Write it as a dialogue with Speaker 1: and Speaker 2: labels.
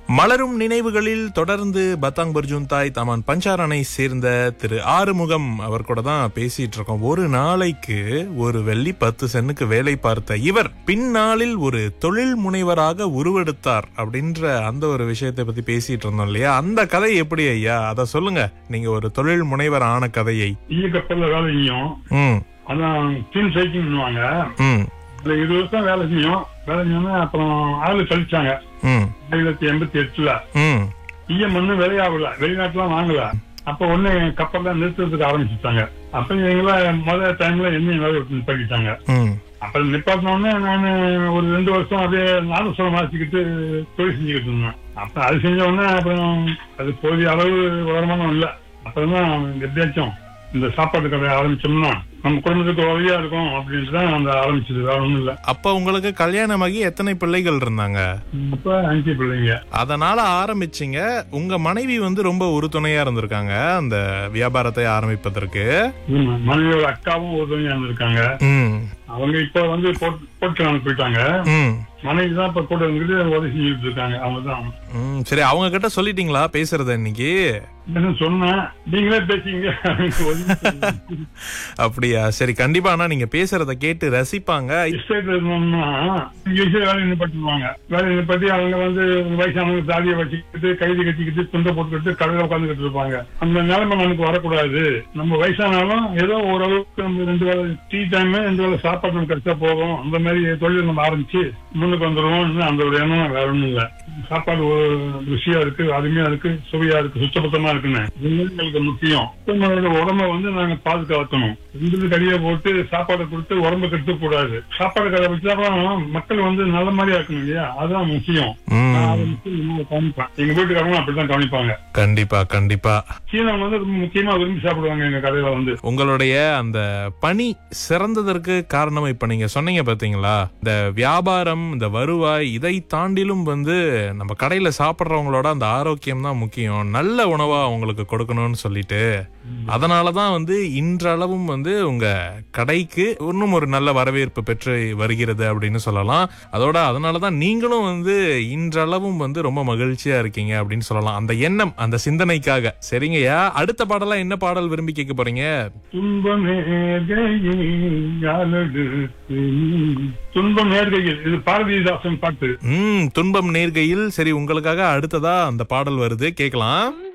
Speaker 1: மலரும் நினைவுகளில் தொடர்ந்து பத்தாங் பர்ஜுந்தாய் தமான் பஞ்சாரனை சேர்ந்த திரு ஆறுமுகம் அவர் கூட தான் பேசிட்டு இருக்கோம் ஒரு நாளைக்கு ஒரு வெள்ளி பத்து சென்னுக்கு வேலை பார்த்த இவர் பின்னாளில் ஒரு தொழில் முனைவராக உருவெடுத்தார் அப்படின்ற அந்த ஒரு விஷயத்தை பத்தி பேசிட்டு இருந்தோம் இல்லையா அந்த கதை எப்படி ஐயா அத சொல்லுங்க நீங்க ஒரு தொழில் முனைவர் ஆன கதையை
Speaker 2: ஈய கப்பல்ல வேலை செய்யும்
Speaker 1: ம்
Speaker 2: அதான் டீம் சைக்கிங் பண்ணுவாங்க
Speaker 1: ம்
Speaker 2: அதுல இருபது வருஷம் வேலை செய்யும் வேலை செஞ்சோன்னா அப்புறம் ஆளு கழிச்சாங்க
Speaker 1: ம்
Speaker 2: ஆயிரத்தி தொள்ளாயிரத்தி எண்பத்தி எட்டுல
Speaker 1: ம்
Speaker 2: ஈய மண்ணு விளையாடல வெளிநாட்டுலாம் வாங்கல அப்ப ஒண்ணு கப்பல்லாம் நிறுத்துறதுக்கு ஆரம்பிச்சுட்டாங்க அப்ப எங்களை முதல் டைம்ல எண்ணெய் வேலை பண்ணிட்டாங்க
Speaker 1: ம்
Speaker 2: அப்புறம் நிப்பாட்டினோடனே நான் ஒரு ரெண்டு வருஷம் அதே நாதஸ்வரம் வாசிக்கிட்டு தொழில் செஞ்சுக்கிட்டு இருந்தேன் அப்ப அது செஞ்ச உடனே அப்புறம் அது போதிய அளவு வருமானம் இல்லை அப்புறம் தான் எப்படியாச்சும் இந்த சாப்பாட்டு கடை ஆரம்பிச்சோம்னா நம்ம குடும்பத்துக்கு உதவியா இருக்கும் அப்படின்ட்டு தான் அந்த ஆரம்பிச்சது வேற ஒண்ணும் இல்லை
Speaker 1: அப்ப உங்களுக்கு கல்யாணமாகி எத்தனை பிள்ளைகள் இருந்தாங்க
Speaker 2: அப்ப அஞ்சு பிள்ளைங்க
Speaker 1: அதனால ஆரம்பிச்சீங்க உங்க மனைவி வந்து ரொம்ப உறுதுணையா இருந்திருக்காங்க அந்த வியாபாரத்தை ஆரம்பிப்பதற்கு
Speaker 2: ஆமா, மனைவியோட அக்காவும் உதவியா இருந்திருக்காங்க
Speaker 1: ம்
Speaker 2: அவங்க இப்ப வந்து போட்- போட்டுக்கான போயிட்டாங்க
Speaker 1: ம்
Speaker 2: மனைவி தான் இப்ப கூட இருந்துட்டு உதவி செஞ்சுட்டு இருக்காங்க அவங்க தான்
Speaker 1: ம் சரி அவங்க கிட்ட சொல்லிட்டீங்களா பேசுறத இன்னைக்கு
Speaker 2: என்ன சொன்னேன் நீங்களே பேசிங்க அப்படின்னு உதவி செஞ்சாங்க.
Speaker 1: அப்படியா சரி கண்டிப்பா ஆனா நீங்க பேசுறத கேட்டு ரசிப்பாங்க
Speaker 2: எஸ்டேட்ல இருந்தோம்னா ஈஸியா வேலை நிப்பாட்டுவாங்க வேலை நிப்பாட்டி அவங்க வந்து வயசானவங்க தாடியை வச்சுக்கிட்டு கைது கட்டிக்கிட்டு துண்டை போட்டுக்கிட்டு கடையில உட்காந்துக்கிட்டு இருப்பாங்க அந்த நிலைமை நமக்கு வரக்கூடாது நம்ம வயசானாலும் ஏதோ ஓரளவுக்கு நம்ம ரெண்டு வேலை டீ டைம் ரெண்டு வேலை சாப்பாடு நமக்கு கிடைச்சா போகும் அந்த மாதிரி தொழில் நம்ம ஆரம்பிச்சு முன்னுக்கு வந்துருவோம் அந்த ஒரு எண்ணம் வேற ஒண்ணும் இல்ல சாப்பாடு ஒரு ருசியா இருக்கு அருமையா இருக்கு சுவையா இருக்கு சுத்தபத்தமா இருக்குன்னு இது எங்களுக்கு முக்கியம் நம்மளோட உடம்ப வந்து நாங்க பாதுகாக்கணும் ரெண்டு கடியை போட்டு சாப்பாடு கொடுத்து உடம்ப கெடுத்து கூடாது சாப்பாடு கடை வச்சாலும் மக்கள் வந்து நல்ல மாதிரியா இருக்கணும் இல்லையா அதுதான் முக்கியம்
Speaker 1: ம்
Speaker 2: நான் அதை முக்கியம் கவனிப்பேன் எங்க வீட்டுக்காரங்களும் அப்படிதான் கவனிப்பாங்க
Speaker 1: கண்டிப்பா கண்டிப்பா
Speaker 2: சீனம் வந்து ரொம்ப முக்கியமா விரும்பி சாப்பிடுவாங்க எங்க கடையில வந்து
Speaker 1: உங்களுடைய அந்த பணி சிறந்ததற்கு காரணம் இப்ப நீங்க சொன்னீங்க பாத்தீங்களா இந்த வியாபாரம் இந்த வருவாய் இதை தாண்டிலும் வந்து நம்ம கடையில சாப்பிடுறவங்களோட அந்த ஆரோக்கியம் தான் முக்கியம் நல்ல உணவா அவங்களுக்கு கொடுக்கணும்னு சொல்லிட்டு அதனாலதான் வந்து இன்றளவும் வந்து உங்க கடைக்கு இன்னும் ஒரு நல்ல வரவேற்பு பெற்று வருகிறது அப்படின்னு சொல்லலாம் அதோட அதனாலதான் நீங்களும் வந்து இன்றளவும் வந்து ரொம்ப மகிழ்ச்சியா இருக்கீங்க அப்படின்னு சொல்லலாம் அந்த எண்ணம் அந்த சிந்தனைக்காக சரிங்கய்யா அடுத்த பாடலா என்ன பாடல் விரும்பி கேட்க போறீங்க
Speaker 2: துன்பம் நேர்கையில் யாழெடுத்து நீ. துன்பம் நேர்கையில் இது பாரதிதாசன் பாட்டு
Speaker 1: ம் துன்பம் நேர்கையில் சரி உங்களுக்காக அடுத்ததா அந்த பாடல் வருது கேட்கலாம்